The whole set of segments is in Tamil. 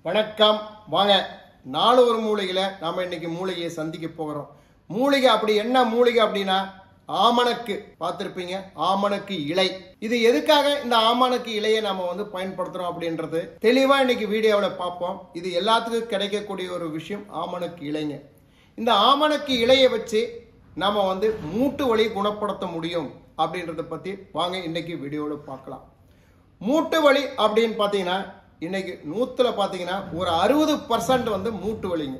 வணக்கம் வாங்க நாலு ஒரு மூலிகையில நாம இன்னைக்கு மூலிகையை சந்திக்க போகிறோம் மூலிகை அப்படி என்ன மூலிகை அப்படின்னா ஆமணக்கு பார்த்திருப்பீங்க ஆமணக்கு இலை இது எதுக்காக இந்த ஆமணக்கு இலையை நாம வந்து பயன்படுத்துறோம் அப்படின்றது தெளிவா இன்னைக்கு வீடியோவில் பார்ப்போம் இது எல்லாத்துக்கும் கிடைக்கக்கூடிய ஒரு விஷயம் ஆமணக்கு இலைங்க இந்த ஆமணக்கு இலையை வச்சு நாம வந்து மூட்டு வலி குணப்படுத்த முடியும் அப்படின்றத பத்தி வாங்க இன்னைக்கு வீடியோவில் பார்க்கலாம் மூட்டு வலி அப்படின்னு பார்த்தீங்கன்னா இன்னைக்கு நூத்துல பார்த்தீங்கன்னா ஒரு அறுபது பர்சன்ட் வந்து மூட்டு வலிங்க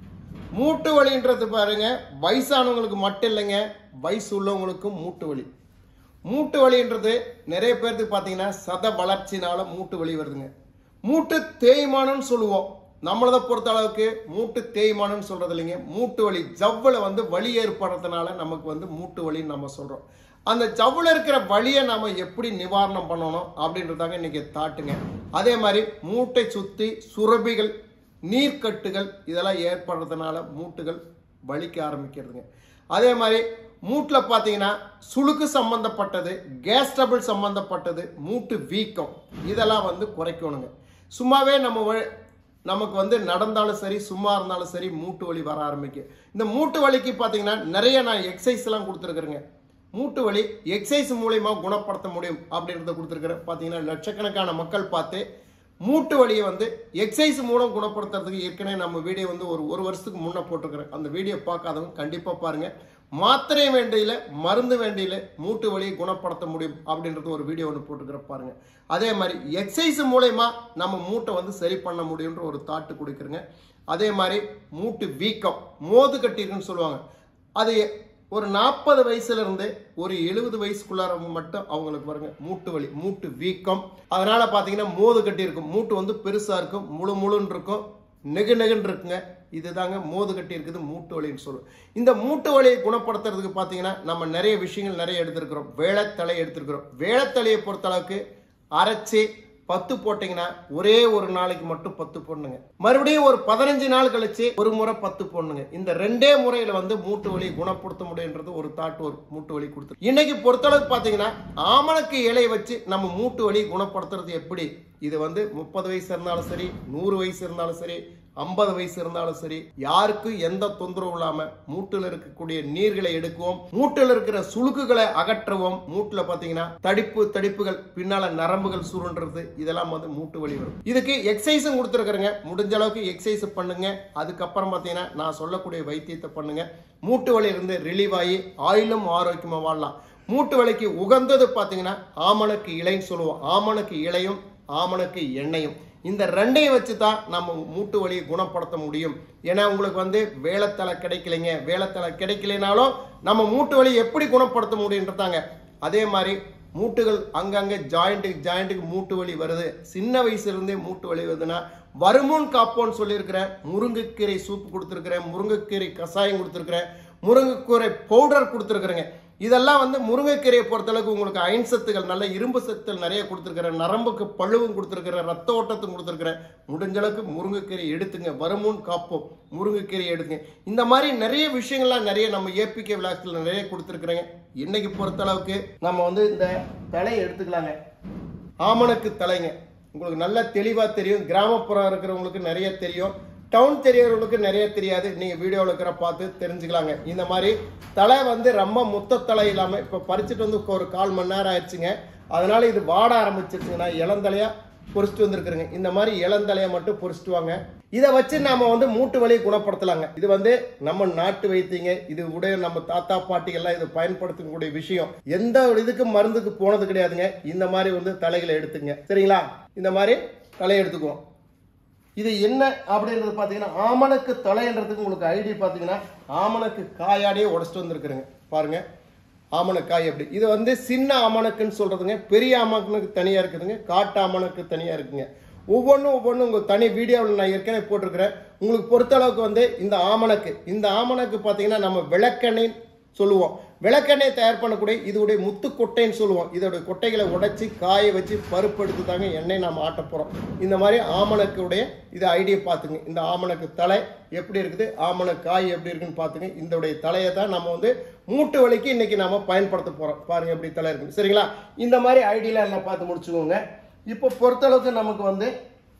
மூட்டு வலின்றது பாருங்க வயசானவங்களுக்கு மட்டும் இல்லைங்க வயசு உள்ளவங்களுக்கும் மூட்டு வலி மூட்டு வலின்றது நிறைய பேருக்கு பார்த்தீங்கன்னா சத வளர்ச்சினால மூட்டு வலி வருதுங்க மூட்டு தேய்மானம்னு சொல்லுவோம் நம்மளதை பொறுத்த அளவுக்கு மூட்டு தேய்மானம்னு சொல்றது இல்லைங்க மூட்டு வலி ஜவ்வில் வந்து வலி ஏற்படுறதுனால நமக்கு வந்து மூட்டு வலின்னு நம்ம சொல்றோம் அந்த ஜவ்வில் இருக்கிற வலியை நாம எப்படி நிவாரணம் பண்ணணும் அப்படின்றதாங்க இன்னைக்கு தாட்டுங்க அதே மாதிரி மூட்டை சுத்தி சுரபிகள் நீர்க்கட்டுகள் இதெல்லாம் ஏற்படுறதுனால மூட்டுகள் வலிக்க ஆரம்பிக்கிறதுங்க அதே மாதிரி மூட்டில் பார்த்தீங்கன்னா சுளுக்கு சம்பந்தப்பட்டது கேஸ் ட்ரபிள் சம்பந்தப்பட்டது மூட்டு வீக்கம் இதெல்லாம் வந்து குறைக்கணுங்க சும்மாவே நம்ம வ- நமக்கு வந்து நடந்தாலும் சரி சும்மா இருந்தாலும் சரி மூட்டு வலி வர ஆரம்பிக்கும் இந்த மூட்டு வலிக்கு பார்த்தீங்கன்னா நிறைய நான் எக்ஸசைஸ் எல்லாம் கொடுத்துருக்குறேங்க மூட்டு வலி எக்ஸசைஸ் மூலயமா குணப்படுத்த முடியும் அப்படின்றத கொடுத்துருக்குறேன் பார்த்தீங்கன்னா லட்சக்கணக்கான மக்கள் பார்த்து மூட்டு வலியை வந்து எக்ஸசைஸ் மூலம் குணப்படுத்துறதுக்கு ஏற்கனவே நம்ம வீடியோ வந்து ஒரு ஒரு வருஷத்துக்கு முன்னே போட்டிருக்கிறேன் அந்த வீடியோ பார்க்காதவங்க கண்டிப்பாக பாருங்க மாத்திரை வேண்டியில மருந்து வேண்டியில மூட்டு வலியை குணப்படுத்த முடியும் அப்படின்றது ஒரு வீடியோ ஒன்று போட்டுக்கிற பாருங்க அதே மாதிரி எக்ஸசைஸ் மூலயமா நம்ம மூட்டை வந்து சரி பண்ண முடியுன்ற ஒரு தாட்டு கொடுக்குறேங்க அதே மாதிரி மூட்டு வீக்கம் மோது கட்டிருக்குன்னு சொல்லுவாங்க அது ஒரு நாற்பது வயசுல இருந்து ஒரு எழுபது வயசுக்குள்ளார மட்டும் அவங்களுக்கு பாருங்க மூட்டு வலி மூட்டு வீக்கம் அதனால பாத்தீங்கன்னா மோது கட்டி இருக்கும் மூட்டு வந்து பெருசா இருக்கும் முழு முழுன்னு இருக்கும் நெகு நெகுன்னு இருக்குங்க இதுதாங்க மோது கட்டி இருக்குது மூட்டு வலின்னு சொல்லுவோம் இந்த மூட்டு வலியை குணப்படுத்துறதுக்கு பார்த்தீங்கன்னா நம்ம நிறைய விஷயங்கள் நிறைய எடுத்திருக்கிறோம் வேளத்தலை எடுத்திருக்கிறோம் வேளத்தலையை பொறுத்த அளவுக்கு அரைச்சி பத்து போட்டீங்கன்னா ஒரே ஒரு நாளைக்கு மட்டும் பத்து போடணுங்க மறுபடியும் ஒரு பதினஞ்சு நாள் கழிச்சு ஒரு முறை பத்து போடணுங்க இந்த ரெண்டே முறையில வந்து மூட்டு வலி குணப்படுத்த முடியுன்றது ஒரு தாட் ஒரு மூட்டு வலி கொடுத்து இன்னைக்கு பொறுத்தளவுக்கு பாத்தீங்கன்னா ஆமணக்கு இலையை வச்சு நம்ம மூட்டு வலி குணப்படுத்துறது எப்படி இது வந்து முப்பது வயசு இருந்தாலும் சரி நூறு வயசு இருந்தாலும் சரி ஐம்பது வயசு இருந்தாலும் சரி யாருக்கும் எந்த தொந்தரவும் இல்லாம மூட்டுல இருக்கக்கூடிய நீர்களை எடுக்குவோம் மூட்டுல இருக்கிற சுளுக்குகளை அகற்றுவோம் மூட்டுல பாத்தீங்கன்னா தடிப்பு தடிப்புகள் பின்னால நரம்புகள் சுருன்றது இதெல்லாம் வந்து மூட்டு வலி வரும் இதுக்கு எக்ஸசைஸும் கொடுத்துருக்குறேங்க முடிஞ்ச அளவுக்கு எக்ஸசைஸ் பண்ணுங்க அதுக்கப்புறம் பாத்தீங்கன்னா நான் சொல்லக்கூடிய வைத்தியத்தை பண்ணுங்க மூட்டு வலி இருந்து ரிலீவ் ஆகி ஆயிலும் ஆரோக்கியமா வாழலாம் மூட்டு வலிக்கு உகந்தது பாத்தீங்கன்னா ஆமணக்கு இலைன்னு சொல்லுவோம் ஆமணக்கு இலையும் ஆமணக்கு எண்ணெயும் இந்த ரெண்டையும் வச்சு தான் நம்ம மூட்டு வலியை குணப்படுத்த முடியும் ஏன்னா உங்களுக்கு வந்து வேலைத்தலை கிடைக்கலைங்க வேலைத்தலை கிடைக்கலைனாலும் நம்ம மூட்டு வலி எப்படி குணப்படுத்த முடியுன்றதாங்க அதே மாதிரி மூட்டுகள் அங்கங்கே ஜாயிண்ட்டுக்கு ஜாயிண்ட்டுக்கு மூட்டு வலி வருது சின்ன வயசுல இருந்தே மூட்டு வலி வருதுன்னா வருமுன் காப்போன்னு சொல்லியிருக்கிறேன் முருங்கைக்கீரை சூப் கொடுத்துருக்கிறேன் முருங்கைக்கீரை கஷாயம் கொடுத்துருக்கிறேன் முருங்கைக்கீரை பவுடர் கொடுத்துருக்குறேங்க இதெல்லாம் வந்து முருங்கைக்கீரையை பொறுத்தளவுக்கு உங்களுக்கு அயன் சத்துக்கள் நல்ல இரும்பு சத்துக்கள் நிறைய கொடுத்துருக்கிறேன் நரம்புக்கு பழுவும் கொடுத்துருக்கிறேன் ரத்த ஓட்டத்தும் கொடுத்துருக்கிறேன் முடிஞ்ச அளவுக்கு முருங்கைக்கீரை எடுத்துங்க வருமுன் காப்போம் முருங்கைக்கீரை எடுத்துங்க இந்த மாதிரி நிறைய விஷயங்கள்லாம் நிறைய நம்ம ஏபிகே விளாக்ஸில் நிறைய கொடுத்துருக்குறேங்க இன்னைக்கு பொறுத்தளவுக்கு நம்ம வந்து இந்த தலையை எடுத்துக்கலாங்க ஆமணக்கு தலைங்க உங்களுக்கு நல்லா தெளிவாக தெரியும் கிராமப்புறம் இருக்கிறவங்களுக்கு நிறைய தெரியும் டவுன் தெரியறவங்களுக்கு நிறைய தெரியாது நீங்கள் வீடியோவில் இருக்கிற பார்த்து தெரிஞ்சுக்கலாங்க இந்த மாதிரி தலை வந்து ரொம்ப முத்த தலை இல்லாமல் இப்போ பறிச்சுட்டு வந்து ஒரு கால் மணி நேரம் ஆயிடுச்சுங்க அதனால இது வாட ஆரம்பிச்சிருச்சுங்கன்னா இளந்தலையா பொறிச்சிட்டு வந்திருக்குறேங்க இந்த மாதிரி இளந்தலையை மட்டும் பொறிச்சிட்டு வாங்க இதை வச்சு நாம வந்து மூட்டு வலியை குணப்படுத்தலாங்க இது வந்து நம்ம நாட்டு வைத்தியங்க இது உடைய நம்ம தாத்தா பாட்டி எல்லாம் இதை பயன்படுத்தக்கூடிய விஷயம் எந்த ஒரு இதுக்கு மருந்துக்கு போனது கிடையாதுங்க இந்த மாதிரி வந்து தலைகளை எடுத்துங்க சரிங்களா இந்த மாதிரி தலையை எடுத்துக்குவோம் இது என்ன அப்படின்றது பார்த்தீங்கன்னா ஆமணக்கு தலைன்றதுக்கு உங்களுக்கு ஐடி பார்த்தீங்கன்னா ஆமணக்கு காயாடியே உடச்சிட்டு வந்திருக்குறேங்க பாருங்க ஆமணக்காய் அப்படி இது வந்து சின்ன ஆமணக்குன்னு சொல்றதுங்க பெரிய ஆமணக்கு தனியா இருக்குதுங்க காட்டு ஆமணக்கு தனியா இருக்குங்க ஒவ்வொன்றும் ஒவ்வொன்றும் உங்க தனி வீடியோவில் நான் ஏற்கனவே போட்டிருக்கிறேன் உங்களுக்கு பொறுத்த அளவுக்கு வந்து இந்த ஆமணக்கு இந்த ஆமணக்கு பார்த்தீங்கன்னா நம்ம விளக்கெண்ணெய் சொல்லுவோம் விளக்கெண்ணெய் தயார் பண்ணக்கூடிய இதோடைய முத்து கொட்டைன்னு சொல்லுவோம் இதோடைய கொட்டைகளை உடைச்சி காய வச்சு பருப்பு எடுத்து தாங்க எண்ணெய் நம்ம ஆட்ட போகிறோம் இந்த மாதிரி ஆமணக்குடைய இது ஐடியா பார்த்துங்க இந்த ஆமணக்கு தலை எப்படி இருக்குது ஆமணக்கு காய் எப்படி இருக்குன்னு பார்த்துங்க இதோடைய தலையை தான் நம்ம வந்து மூட்டு வலிக்கு இன்னைக்கு நாம பயன்படுத்த போகிறோம் பாருங்க எப்படி தலை இருக்கு சரிங்களா இந்த மாதிரி ஐடியா எல்லாம் பார்த்து முடிச்சுக்கோங்க இப்போ பொறுத்தளவுக்கு நமக்கு வந்து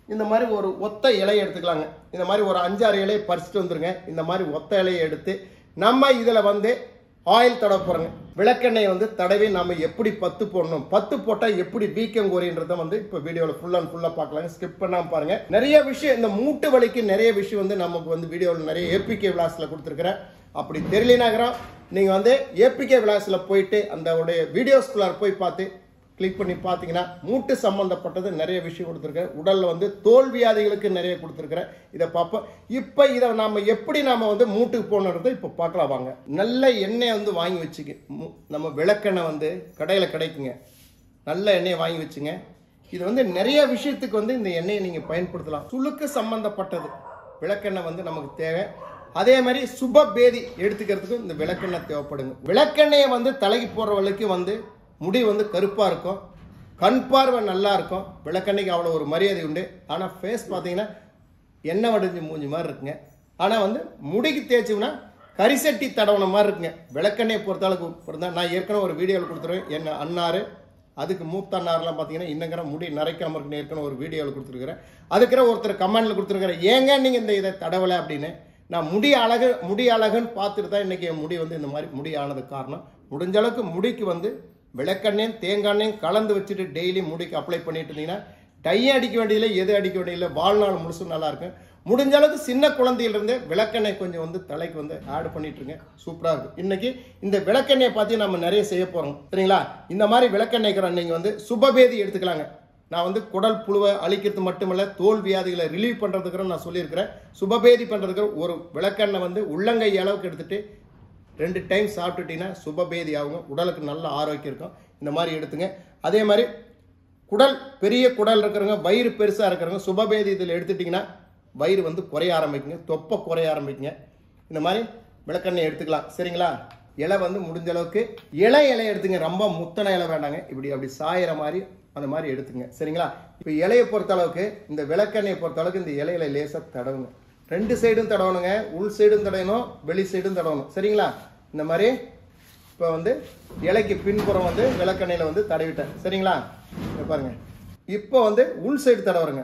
இந்த மாதிரி ஒரு ஒத்த இலையை எடுத்துக்கலாங்க இந்த மாதிரி ஒரு அஞ்சாறு இலையை பறிச்சுட்டு வந்துருங்க இந்த மாதிரி ஒத்த இலையை எடுத்து நம்ம இதில் வந்து ஆயில் தடவை போகிறோங்க விளக்கெண்ணெய் வந்து தடவி நம்ம எப்படி பத்து போடணும் பத்து போட்டால் எப்படி வீக்கம் குறைன்றத வந்து இப்போ வீடியோவில் ஃபுல் அண்ட் ஃபுல்லாக பார்க்கலாங்க ஸ்கிப் பண்ணாமல் பாருங்க நிறைய விஷயம் இந்த மூட்டு வலிக்கு நிறைய விஷயம் வந்து நமக்கு வந்து வீடியோவில் நிறைய ஏபிகே விளாஸில் கொடுத்துருக்குறேன் அப்படி தெரியலனாகிறோம் நீங்கள் வந்து ஏபிகே விளாஸில் போயிட்டு அந்த உடைய வீடியோஸ்குள்ளார போய் பார்த்து கிளிக் பண்ணி பார்த்தீங்கன்னா மூட்டு சம்பந்தப்பட்டது நிறைய விஷயம் கொடுத்துருக்கேன் உடல்ல வந்து தோல் வியாதிகளுக்கு நிறைய கொடுத்துருக்கிறேன் இதை பார்ப்போம் இப்போ இதை நாம எப்படி நாம வந்து மூட்டுக்கு போகணுன்றதை இப்போ பார்க்கலாம் வாங்க நல்ல எண்ணெயை வந்து வாங்கி வச்சுக்க மு- நம்ம விளக்கெண்ணெய் வந்து கடையில் கிடைக்குங்க நல்ல எண்ணெயை வாங்கி வச்சுங்க இது வந்து நிறைய விஷயத்துக்கு வந்து இந்த எண்ணெயை நீங்கள் பயன்படுத்தலாம் சுளுக்கு சம்பந்தப்பட்டது விளக்கெண்ணெய் வந்து நமக்கு தேவை அதே மாதிரி சுப பேதி எடுத்துக்கிறதுக்கும் இந்த விளக்கெண்ணெய் தேவைப்படுங்க விளக்கெண்ணெயை வந்து தலைக்கு போடுற வரைக்கும் வந்து முடி வந்து கருப்பாக இருக்கும் கண் பார்வை நல்லா இருக்கும் விளக்கெண்ணெய்க்கு அவ்வளோ ஒரு மரியாதை உண்டு ஆனால் ஃபேஸ் பார்த்தீங்கன்னா எண்ணெய் வடிஞ்சு மூஞ்சி மாதிரி இருக்குங்க ஆனால் வந்து முடிக்கு தேய்ச்சோம்னா கரிசட்டி தடவன மாதிரி இருக்குங்க விளக்கெண்ணெய் பொறுத்தளவுக்கு பொறுத்தா நான் ஏற்கனவே ஒரு வீடியோவில் கொடுத்துருவேன் என்ன அன்னாரு அதுக்கு மூத்த அன்னார்லாம் பார்த்தீங்கன்னா இன்னங்கிற முடி நரைக்காம இருக்குன்னு ஏற்கனவே ஒரு வீடியோவில் கொடுத்துருக்குறேன் அதுக்கிற ஒருத்தர் கமெண்ட்ல கொடுத்துருக்குறேன் ஏங்க நீங்கள் இந்த இதை தடவலை அப்படின்னு நான் முடி அழகு முடி அழகுன்னு பார்த்துட்டு தான் இன்னைக்கு என் முடி வந்து இந்த மாதிரி முடி ஆனதுக்கு காரணம் முடிஞ்ச அளவுக்கு முடிக்கு வந்து விளக்கெண்ணையும் தேங்காய் எண்ணெயும் கலந்து வச்சுட்டு டெய்லி முடிக்கு அப்ளை பண்ணிட்டு இருந்தீங்கன்னா டையும் அடிக்க வேண்டியதில்லை எது அடிக்க வேண்டியதில்லை வாழ்நாள் முழுசும் நல்லா இருக்கும் முடிஞ்ச அளவுக்கு சின்ன குழந்தையிலிருந்தே விளக்கெண்ணெய் கொஞ்சம் வந்து தலைக்கு வந்து ஆட் பண்ணிட்டு இருங்க சூப்பராக இருக்கும் இன்னைக்கு இந்த விளக்கெண்ணெயை பார்த்து நம்ம நிறைய செய்ய போறோம் சரிங்களா இந்த மாதிரி விளக்கெண்ணெய்க்கிற நீங்க வந்து சுபபேதி எடுத்துக்கலாங்க நான் வந்து குடல் புழுவை அழிக்கிறது மட்டுமல்ல தோல் வியாதிகளை ரிலீவ் பண்றதுக்கு நான் சொல்லியிருக்கிறேன் சுபபேதி பண்றதுக்கு ஒரு விளக்கெண்ணெய் வந்து உள்ளங்கை அளவுக்கு எடுத்துட்டு ரெண்டு டைம் சாப்பிட்டுட்டீங்கன்னா சுபபேதி ஆகும் உடலுக்கு நல்ல ஆரோக்கியம் இருக்கும் இந்த மாதிரி எடுத்துங்க அதே மாதிரி குடல் பெரிய குடல் இருக்கிறவங்க வயிறு பெருசாக இருக்கிறவங்க சுபபேதி இதில் எடுத்துட்டிங்கன்னா வயிறு வந்து குறைய ஆரம்பிக்குங்க தொப்பை குறைய ஆரம்பிக்குங்க இந்த மாதிரி விளக்கெண்ணெய் எடுத்துக்கலாம் சரிங்களா இலை வந்து முடிஞ்ச அளவுக்கு இலை இலை எடுத்துங்க ரொம்ப முத்தன இலை வேண்டாங்க இப்படி அப்படி சாயிற மாதிரி அந்த மாதிரி எடுத்துங்க சரிங்களா இப்போ இலையை பொறுத்த அளவுக்கு இந்த விளக்கெண்ணெயை பொறுத்த அளவுக்கு இந்த இலையில லேசாக தடவுங்க ரெண்டு சைடும் தடவணுங்க உள் சைடும் தடவணும் வெளி சைடும் தடவணும் சரிங்களா இந்த மாதிரி இப்போ வந்து இலைக்கு பின்புறம் வந்து விளக்கெண்ணெயில் வந்து தடவிட்டேன் சரிங்களா இங்க பாருங்க இப்போ வந்து உள் சைடு தடவுறங்க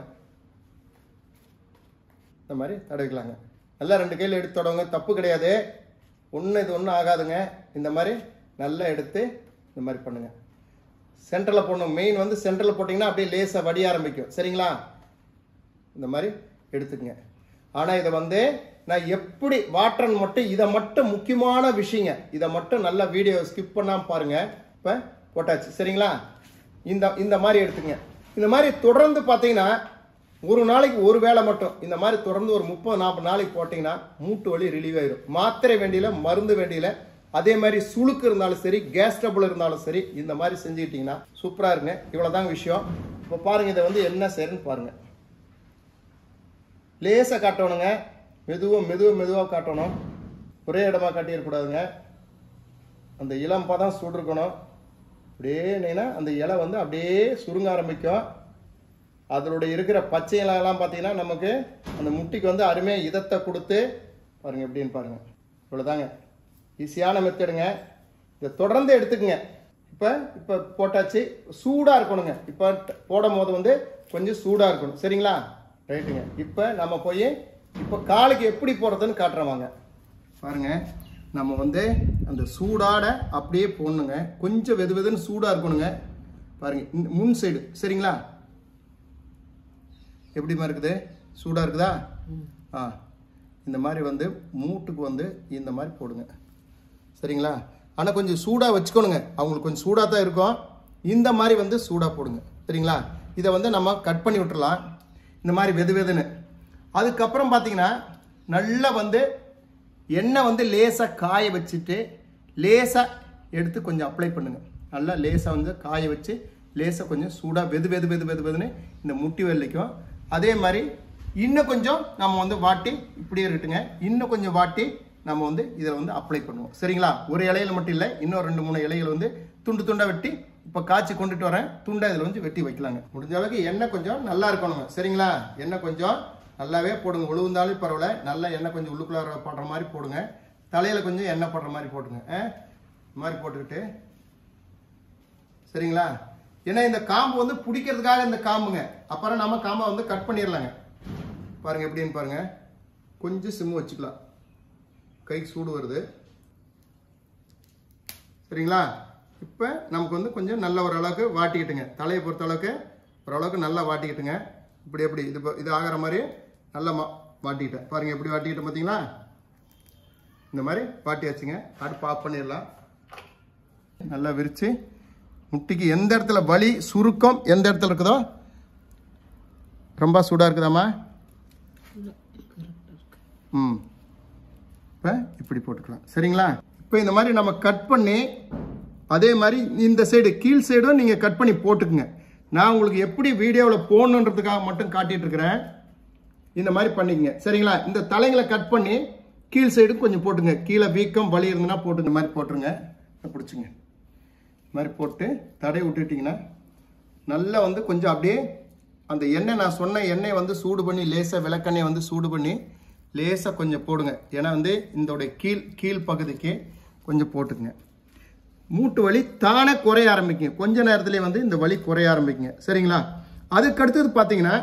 இந்த மாதிரி தடவிக்கலாங்க நல்லா ரெண்டு கையில் எடுத்து தடவுங்க தப்பு கிடையாது ஒன்றும் இது ஒன்றும் ஆகாதுங்க இந்த மாதிரி நல்லா எடுத்து இந்த மாதிரி பண்ணுங்க சென்டரில் போடணும் மெயின் வந்து சென்டரில் போட்டிங்கன்னா அப்படியே லேசாக வடிய ஆரம்பிக்கும் சரிங்களா இந்த மாதிரி எடுத்துக்கங்க ஆனால் இதை வந்து நான் எப்படி வாட்டரன் மட்டும் இதை மட்டும் முக்கியமான விஷயங்க இதை மட்டும் நல்லா வீடியோ ஸ்கிப் பண்ணாமல் பாருங்க இப்போ போட்டாச்சு சரிங்களா இந்த இந்த மாதிரி எடுத்துங்க இந்த மாதிரி தொடர்ந்து பார்த்தீங்கன்னா ஒரு நாளைக்கு ஒரு வேளை மட்டும் இந்த மாதிரி தொடர்ந்து ஒரு முப்பது நாற்பது நாளைக்கு போட்டிங்கன்னா மூட்டு வலி ரிலீவ் ஆயிடும் மாத்திரை வேண்டியில மருந்து வேண்டியில அதே மாதிரி சுளுக்கு இருந்தாலும் சரி கேஸ் ட்ரபிள் இருந்தாலும் சரி இந்த மாதிரி செஞ்சுக்கிட்டீங்கன்னா சூப்பராக இருங்க இவ்வளோதாங்க விஷயம் இப்போ பாருங்க இதை வந்து என்ன செய்யறேன்னு பாருங்க லேசாக காட்டணுங்க மெதுவாக மெதுவாக மெதுவாக காட்டணும் ஒரே இடமா காட்டிடக்கூடாதுங்க அந்த இளம் பதம் சுருக்கணும் அப்படியே நீனா அந்த இலை வந்து அப்படியே சுருங்க ஆரம்பிக்கும் அதனுடைய இருக்கிற பச்சை இலையெல்லாம் பார்த்தீங்கன்னா நமக்கு அந்த முட்டிக்கு வந்து அருமையாக இதத்தை கொடுத்து பாருங்க எப்படின்னு பாருங்க இவ்வளோதாங்க ஈஸியான மெத்தடுங்க இதை தொடர்ந்து எடுத்துக்கங்க இப்போ இப்போ போட்டாச்சு சூடாக இருக்கணுங்க இப்போ போடும் போது வந்து கொஞ்சம் சூடாக இருக்கணும் சரிங்களா ரைட்டுங்க இப்போ நம்ம போய் இப்போ காலுக்கு எப்படி போடுறதுன்னு காட்டுறோம் வாங்க பாருங்க நம்ம வந்து அந்த சூடாட அப்படியே போடணுங்க கொஞ்சம் வெது வெதுன்னு சூடாக இருக்கணுங்க பாருங்க இந்த முன் சைடு சரிங்களா எப்படிமா இருக்குது சூடாக இருக்குதா ஆ இந்த மாதிரி வந்து மூட்டுக்கு வந்து இந்த மாதிரி போடுங்க சரிங்களா ஆனால் கொஞ்சம் சூடாக வச்சுக்கணுங்க அவங்களுக்கு கொஞ்சம் சூடாக தான் இருக்கும் இந்த மாதிரி வந்து சூடாக போடுங்க சரிங்களா இதை வந்து நம்ம கட் பண்ணி விட்டுறலாம் இந்த மாதிரி வெது வெதுன்னு அதுக்கப்புறம் பார்த்தீங்கன்னா நல்லா வந்து எண்ணெய் வந்து லேசாக காய வச்சுட்டு லேசாக எடுத்து கொஞ்சம் அப்ளை பண்ணுங்க நல்லா லேசாக வந்து காய வச்சு லேசாக கொஞ்சம் சூடாக வெது வெது வெது வெது வெதுன்னு இந்த முட்டி வெள்ளைக்கும் அதே மாதிரி இன்னும் கொஞ்சம் நம்ம வந்து வாட்டி இப்படியே இருக்கட்டுங்க இன்னும் கொஞ்சம் வாட்டி நம்ம வந்து இதை வந்து அப்ளை பண்ணுவோம் சரிங்களா ஒரு இலையில மட்டும் இல்லை இன்னும் ரெண்டு மூணு இலைகள் வந்து துண்டு துண்டா வெட்டி இப்போ காய்ச்சி கொண்டுட்டு வரேன் துண்டை இதில் வந்து வெட்டி வைக்கலாங்க முடிஞ்ச அளவுக்கு எண்ணெய் கொஞ்சம் நல்லா இருக்கணுங்க சரிங்களா எண்ணெய் கொஞ்சம் நல்லாவே போடுங்க உழுவுந்தாலும் பரவாயில்ல நல்லா எண்ணெய் கொஞ்சம் உள்ளுக்குள்ளார போடுற மாதிரி போடுங்க தலையில கொஞ்சம் எண்ணெய் போடுற மாதிரி போட்டுங்க ஆ? இந்த மாதிரி போட்டுக்கிட்டு சரிங்களா ஏன்னா இந்த காம்பு வந்து பிடிக்கிறதுக்காக இந்த காம்புங்க அப்புறம் நம்ம காம்பை வந்து கட் பண்ணிடலாங்க பாருங்க எப்படின்னு பாருங்க கொஞ்சம் சிம்மு வச்சுக்கலாம் கைக்கு சூடு வருது சரிங்களா இப்போ நமக்கு வந்து கொஞ்சம் நல்ல ஒரு அளவுக்கு வாட்டிக்கிட்டுங்க தலையை பொறுத்த அளவுக்கு ஓரளவுக்கு நல்லா வாட்டிக்கிட்டுங்க இப்படி எப்படி இது ப- இது ஆகிற மாதிரி நல்லா மா வாட்டிக்கிட்டேன் பாருங்க எப்படி வாட்டிக்கிட்டேன் பார்த்தீங்களா இந்த மாதிரி வாட்டி வச்சுங்க அடுப்பு ஆஃப் பண்ணிடலாம் நல்லா விரிச்சு முட்டிக்கு எந்த இடத்துல வலி சுருக்கம் எந்த இடத்துல இருக்குதோ ரொம்ப சூடாக இருக்குதாம்மா ம் இப்போ இப்படி போட்டுக்கலாம் சரிங்களா இப்போ இந்த மாதிரி நம்ம கட் பண்ணி அதே மாதிரி இந்த சைடு கீழ் சைடும் நீங்கள் கட் பண்ணி போட்டுக்குங்க நான் உங்களுக்கு எப்படி வீடியோவில் போடணுன்றதுக்காக மட்டும் காட்டிட்டு இருக்கிறேன் இந்த மாதிரி பண்ணிக்கங்க சரிங்களா இந்த தலைங்களை கட் பண்ணி கீழ் சைடு கொஞ்சம் போட்டுங்க கீழே வீக்கம் வலி இருந்ததுன்னா போட்டு இந்த மாதிரி போட்டுருங்க இதை பிடிச்சிங்க இந்த மாதிரி போட்டு தடை விட்டுட்டிங்கன்னா நல்லா வந்து கொஞ்சம் அப்படியே அந்த எண்ணெய் நான் சொன்ன எண்ணெய் வந்து சூடு பண்ணி லேசாக விளக்கெண்ணெய் வந்து சூடு பண்ணி லேசாக கொஞ்சம் போடுங்க ஏன்னா வந்து இதோடைய கீழ் கீழ் பகுதிக்கு கொஞ்சம் போட்டுக்குங்க மூட்டு வலி தானே குறைய ஆரம்பிக்குங்க கொஞ்ச நேரத்திலே வந்து இந்த வலி குறைய ஆரம்பிக்குங்க சரிங்களா அதுக்கு அடுத்தது பார்த்தீங்கன்னா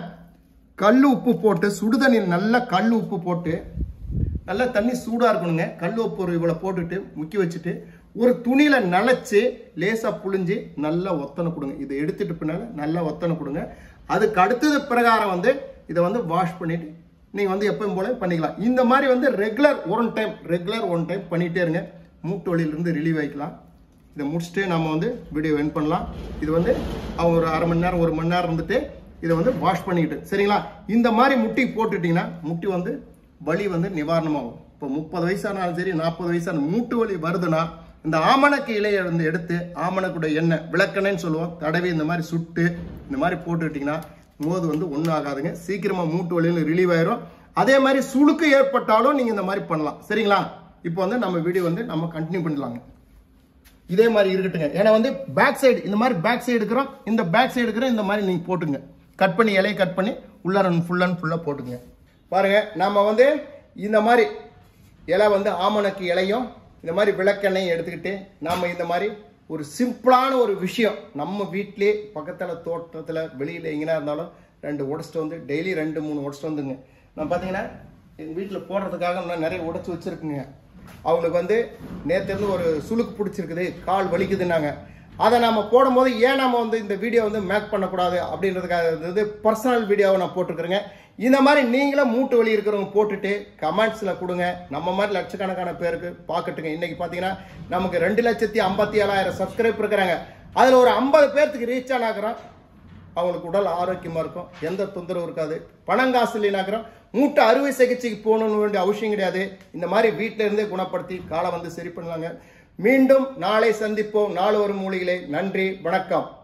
கல் உப்பு போட்டு சுடுதண்ணியில் நல்லா கல் உப்பு போட்டு நல்லா தண்ணி சூடாக இருக்கணுங்க கல் உப்பு ஒரு இவ்வளோ போட்டுட்டு முக்கி வச்சுட்டு ஒரு துணியில நனைச்சு லேசாக புழிஞ்சு நல்லா ஒத்தனை கொடுங்க இதை எடுத்துட்டு பின்னால நல்லா ஒத்தனை கொடுங்க அதுக்கு அடுத்தது பிரகாரம் வந்து இதை வந்து வாஷ் பண்ணிட்டு நீங்கள் வந்து எப்பவும் போல பண்ணிக்கலாம் இந்த மாதிரி வந்து regular one time regular one time பண்ணிகிட்டே இருங்க மூட்டு வலியிலிருந்து ரிலீவ் ஆகிக்கலாம் இதை முடிச்சுட்டு நம்ம வந்து வீடியோ என் பண்ணலாம் இது வந்து அவங்க ஒரு அரை மணி நேரம் ஒரு மணி நேரம் இருந்துட்டு இதை வந்து வாஷ் பண்ணிக்கிட்டு சரிங்களா இந்த மாதிரி முட்டி போட்டுட்டிங்கன்னா முட்டி வந்து வலி வந்து நிவாரணமாகும் இப்போ முப்பது வயசானாலும் சரி நாற்பது வயசான மூட்டு வலி வருதுன்னா இந்த ஆமணக்கு இலையை வந்து எடுத்து ஆமணக்குடைய எண்ணெய் விளக்கெண்ணெய்னு சொல்லுவோம் தடவி இந்த மாதிரி சுட்டு இந்த மாதிரி போட்டுக்கிட்டிங்கன்னா மோது வந்து ஒன்றும் ஆகாதுங்க சீக்கிரமா மூட்டு வலியில் ரிலீவ் ஆயிரும் அதே மாதிரி சுளுக்கு ஏற்பட்டாலும் நீங்கள் இந்த மாதிரி பண்ணலாம் சரிங்களா இப்போ வந்து நம்ம வீடியோ வந்து நம்ம கண்டினியூ பண்ணலாங்க இதே மாதிரி இருக்கட்டுங்க ஏன்னா வந்து பேக் சைடு இந்த மாதிரி பேக் சைடு இருக்கிறோம் இந்த பேக் சைடு இருக்கிற இந்த மாதிரி நீங்கள் போட்டுங்க கட் பண்ணி இலையை கட் பண்ணி உள்ளார ஃபுல் அண்ட் ஃபுல்லாக போட்டுங்க பாருங்க நாம வந்து இந்த மாதிரி இலை வந்து ஆமணக்கு இலையும் இந்த மாதிரி விளக்கெண்ணையும் எடுத்துக்கிட்டு நாம இந்த மாதிரி ஒரு சிம்பிளான ஒரு விஷயம் நம்ம வீட்டிலே பக்கத்தில் தோட்டத்தில் வெளியில் எங்கேனா இருந்தாலும் ரெண்டு உடச்சிட்டு வந்து டெய்லி ரெண்டு மூணு உடச்சிட்டு வந்துங்க நான் பார்த்தீங்கன்னா எங்கள் வீட்டில் போடுறதுக்காக நான் நிறைய உடைச்சி வச்சுருக்குங்க அவங்களுக்கு வந்து நேற்றுலேருந்து ஒரு சுளுக்கு பிடிச்சிருக்குது கால் வலிக்குதுன்னாங்க அதை நம்ம போடும்போது ஏன் நம்ம வந்து இந்த வீடியோ வந்து மேக் பண்ணக்கூடாது அப்படின்றதுக்காக வந்து பர்சனல் வீடியோவை நான் போட்டிருக்கிறேங்க இந்த மாதிரி நீங்களும் மூட்டு வலி இருக்கிறவங்க போட்டுட்டு கமெண்ட்ஸில் கொடுங்க நம்ம மாதிரி லட்சக்கணக்கான பேருக்கு பார்க்கட்டுங்க இன்னைக்கு பார்த்தீங்கன்னா நமக்கு ரெண்டு லட்சத்தி ஐம்பத்தி ஏழாயிரம் சப்ஸ்கிரைப் இருக்கிறாங்க அதில் ஒரு ஐம்பது பேர்த்துக்கு ரீச் ஆனாக்கிறோம் அவங்களுக்கு உடல் ஆரோக்கியமா இருக்கும் எந்த தொந்தரவும் இருக்காது பணங்காசு இல்லைனாக்கிறோம் மூட்டை அறுவை சிகிச்சைக்கு போகணும்னு வேண்டிய அவசியம் கிடையாது இந்த மாதிரி வீட்டில இருந்தே குணப்படுத்தி காலை வந்து சரி பண்ணலாங்க மீண்டும் நாளை சந்திப்போம் நாலு ஒரு மூலிகளே நன்றி வணக்கம்